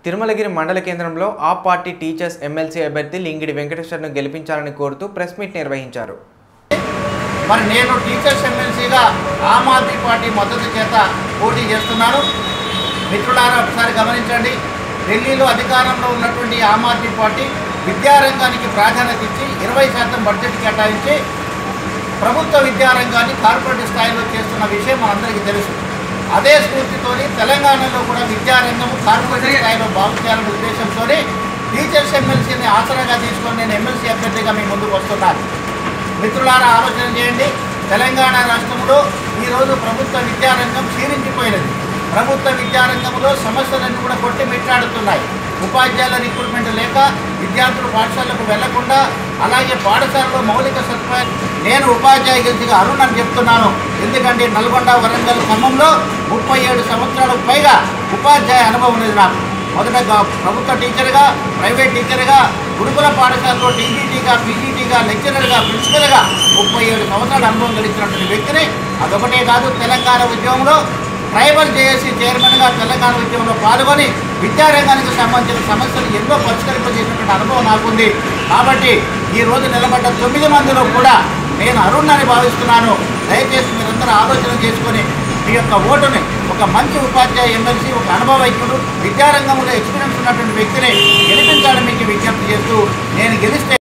తిరుమలగిరి మండల కేంద్రంలో ఆ పార్టీ టీచర్స్ ఎమ్మెల్సీ అభ్యర్థి లింగిడి వెంకటేశ్వర్ను గెలిపించాలని కోరుతూ ప్రెస్ మీట్ నిర్వహించారు మరి నేను టీచర్స్ ఎమ్మెల్సీగా ఆమ్ ఆద్మీ పార్టీ మద్దతు చేత పోటీ చేస్తున్నాను మిత్రులారా ఒకసారి గమనించండి ఢిల్లీలో అధికారంలో ఉన్నటువంటి ఆమ్ ఆద్మీ పార్టీ విద్యారంగానికి ప్రాధాన్యత ఇచ్చి ఇరవై శాతం బడ్జెట్ కేటాయించి ప్రభుత్వ విద్యారంగాన్ని కార్పొరేట్ స్థాయిలో చేస్తున్న విషయం మనందరికీ తెలుసు అదే స్ఫూర్తితోని తెలంగాణలో కూడా విద్యారంగం కార్పొరేట్ స్థాయిలో బాగు చేయాలనే ఉద్దేశంతో టీచర్స్ ఎమ్మెల్సీని ఆసరాగా తీసుకొని నేను ఎమ్మెల్సీ అభ్యర్థిగా మీ ముందుకు వస్తున్నాను మిత్రులారా ఆలోచన చేయండి తెలంగాణ రాష్ట్రంలో ఈరోజు ప్రభుత్వ విద్యారంగం క్షీణించిపోయినది ప్రభుత్వ విద్యారంగంలో సమస్యలన్నీ కూడా కొట్టి మిట్టాడుతున్నాయి ఉపాధ్యాయుల రిక్రూట్మెంట్ లేక విద్యార్థులు పాఠశాలకు వెళ్లకుండా అలాగే పాఠశాలలో మౌలిక సదుపాయాలు నేను ఉపాధ్యాయ గెలిచిగా అరుణ్ అని చెప్తున్నాను ఎందుకంటే నల్గొండ వరంగల్ ఖమ్మంలో ముప్పై ఏడు సంవత్సరాలకు పైగా ఉపాధ్యాయ అనుభవం ఉంది నాకు మొదటగా ప్రభుత్వ టీచర్గా ప్రైవేట్ టీచర్గా గురుకుల పాఠశాలలో టీజీటీగా పీజీటీగా లెక్చరర్గా ప్రిన్సిపల్గా ముప్పై ఏడు సంవత్సరాల అనుభవం గడిచినటువంటి వ్యక్తిని అదొకటే కాదు తెలంగాణ ఉద్యమంలో ట్రైబల్ జేఏసీ చైర్మన్గా తెలంగాణ ఉద్యమంలో పాల్గొని విద్యారంగానికి సంబంధించిన సమస్యలు ఎన్నో పరిష్కరింపజేసినటువంటి అనుభవం నాకుంది కాబట్టి ఈ రోజు నిలబడ్డ తొమ్మిది మందిలో కూడా నేను అరుణ్ అని భావిస్తున్నాను దయచేసి మీరందరూ ఆలోచన చేసుకొని మీ యొక్క ఓటుని ఒక మంచి ఉపాధ్యాయ ఎమ్మెల్సీ ఒక అనుభవజ్ఞుడు విద్యారంగంలో ఎక్స్పీరియన్స్ ఉన్నటువంటి వ్యక్తిని గెలిపించాలని మీకు విజ్ఞప్తి చేస్తూ నేను గెలిస్తే